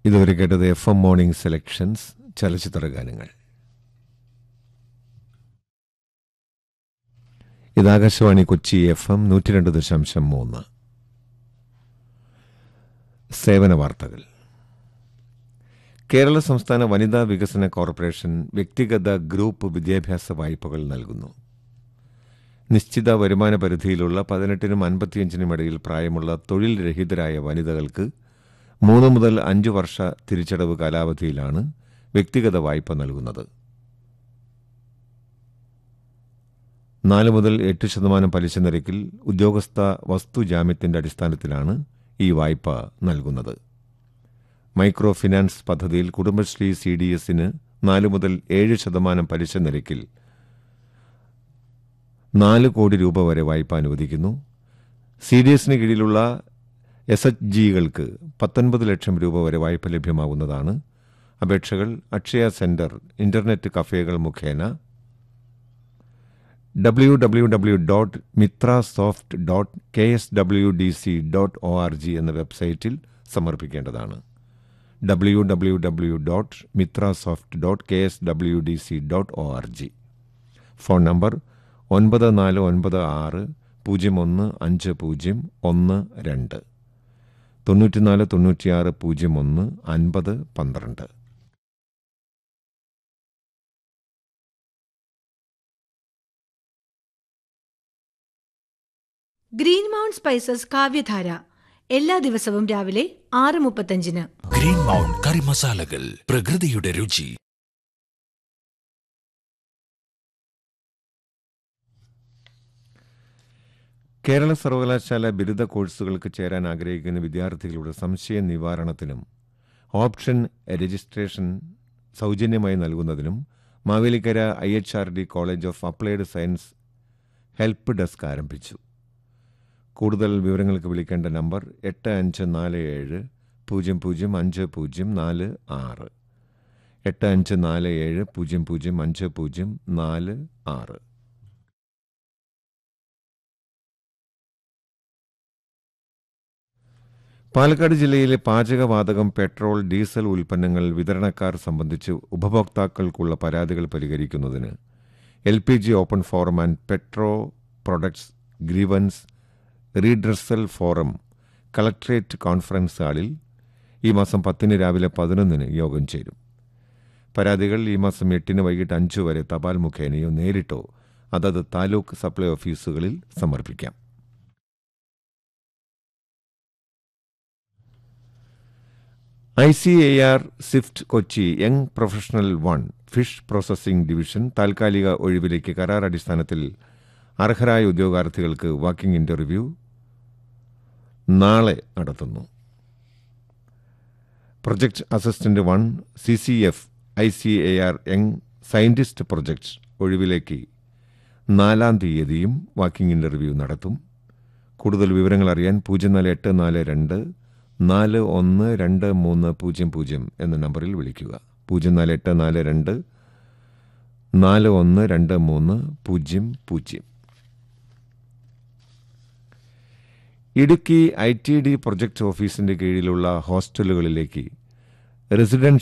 ഇതുവരെ കേട്ടത് F M morning selections ചലച്ചിത്ര ഗാനങ്ങൾ ഇത് ആകാശവാണി കൊച്ചി എഫ് എം നൂറ്റി രണ്ട് ദശാംശം മൂന്ന് സേവന വാർത്തകൾ കേരള സംസ്ഥാന വനിതാ വികസന കോർപ്പറേഷൻ വ്യക്തിഗത ഗ്രൂപ്പ് വിദ്യാഭ്യാസ വായ്പകൾ നൽകുന്നു നിശ്ചിത വരുമാന പരിധിയിലുള്ള പതിനെട്ടിനും അൻപത്തിയഞ്ചിനും ഇടയിൽ പ്രായമുള്ള തൊഴിൽ രഹിതരായ വനിതകൾക്ക് മൂന്ന് മുതൽ അഞ്ച് വർഷ തിരിച്ചടവ് കാലാവധിയിലാണ് വ്യക്തിഗത വായ്പ നൽകുന്നത് നാല് മുതൽ എട്ട് ശതമാനം പലിശ നിരക്കിൽ ഉദ്യോഗസ്ഥ വസ്തു ജാമ്യത്തിന്റെ അടിസ്ഥാനത്തിലാണ് ഈ വായ്പ നൽകുന്നത് മൈക്രോ ഫിനാൻസ് പദ്ധതിയിൽ കുടുംബശ്രീ സി ഡി എസിന് നാല് മുതൽ ഏഴ് ശതമാനം പലിശ നിരക്കിൽ നാല് കോടി രൂപ വരെ വായ്പ അനുവദിക്കുന്നു സി ഡി എസിന് കീഴിലുള്ള എസ് എച്ച് ജികൾക്ക് പത്തൊൻപത് ലക്ഷം രൂപ വരെ വായ്പ ലഭ്യമാകുന്നതാണ് അപേക്ഷകൾ അക്ഷയ സെന്റർ ഇന്റർനെറ്റ് കഫേകൾ മുഖേന W W W dot Mitra soft dot K S W D C dot O R G എന്ന വെബ്സൈറ്റിൽ സമർപ്പിക്കേണ്ടതാണ് W W W dot Mitra soft dot K S W D C dot O R G phone number ഒൻപത് നാല് ഒൻപത് ആറ് പൂജ്യം ഒന്ന് അഞ്ച് പൂജ്യം ഒന്ന് രണ്ട് തൊണ്ണൂറ്റിനാല് തൊണ്ണൂറ്റിയാറ് പൂജ്യം ഒന്ന് അൻപത് പന്ത്രണ്ട് ഗ്രീൻ മൗണ്ട് സ്പൈസസ് കാവ്യധാര എല്ലാ ദിവസവും രാവിലെ ആറ് മുപ്പത്തഞ്ചിന് ഗ്രീൻ മൗണ്ട് കറി മസാലകൾ പ്രകൃതിയുടെ രുചി കേരള സർവകലാശാല ബിരുദ കോഴ്സുകൾക്ക് ചേരാൻ ആഗ്രഹിക്കുന്ന വിദ്യാർത്ഥികളുടെ സംശയ നിവാരണത്തിനും ഓപ്ഷൻ രജിസ്ട്രേഷൻ സൗജന്യമായി നൽകുന്നതിനും Mavelikkara I H R D college of applied science help desk ആരംഭിച്ചു കൂടുതൽ വിവരങ്ങൾക്ക് വിളിക്കേണ്ട നമ്പർ എട്ട് അഞ്ച് നാല് ഏഴ് പൂജ്യം പൂജ്യം അഞ്ച് പൂജ്യം നാല് ആറ് എട്ട് അഞ്ച് നാല് ഏഴ് പൂജ്യം പൂജ്യം അഞ്ച് പൂജ്യം നാല് ആറ് പാലക്കാട് ജില്ലയിലെ പാചകവാതകം പെട്രോൾ ഡീസൽ ഉൽപ്പന്നങ്ങൾ വിതരണക്കാർ സംബന്ധിച്ച് ഉപഭോക്താക്കൾക്കുള്ള പരാതികൾ പരിഹരിക്കുന്നതിന് L P G open forum and petro products grievance redressal forum collectorate conference ഹാളിൽ ഈ മാസം പത്തിന് രാവിലെ പതിനൊന്നിന് യോഗം ചേരും പരാതികൾ ഈ മാസം എട്ടിന് വൈകിട്ട് അഞ്ച് വരെ തപാൽ മുഖേനയോ നേരിട്ടോ അതത് താലൂക്ക് സപ്ലൈ ഓഫീസുകളിൽ സമർപ്പിക്കാം I C A R CIFT Kochi young professional one fish processing division താൽക്കാലിക ഒഴിവിലേക്ക് കരാർ അടിസ്ഥാനത്തിൽ അർഹരായ ഉദ്യോഗാർത്ഥികൾക്ക് വാക്കിംഗ് ഇന്റർവ്യൂ നാളെ നടത്തുന്നു project assistant one C C F I C A R young scientist project ഒഴിവിലേക്ക് നാലാം തീയതിയും വാക്കിംഗ് ഇന്റർവ്യൂ നടത്തും കൂടുതൽ വിവരങ്ങൾ അറിയാൻ പൂജ്യം നാല് എട്ട് നാല് രണ്ട് നാല് ഒന്ന് രണ്ട് മൂന്ന് പൂജ്യം പൂജ്യം എന്ന നമ്പറിൽ വിളിക്കുക പൂജ്യം നാല് എട്ട് നാല് രണ്ട് നാല് ഒന്ന് രണ്ട് മൂന്ന് പൂജ്യം പൂജ്യം Idukki I T D project ഓഫീസിന്റെ കീഴിലുള്ള ഹോസ്റ്റലുകളിലേക്ക് റെസിഡൻഷ്യൽ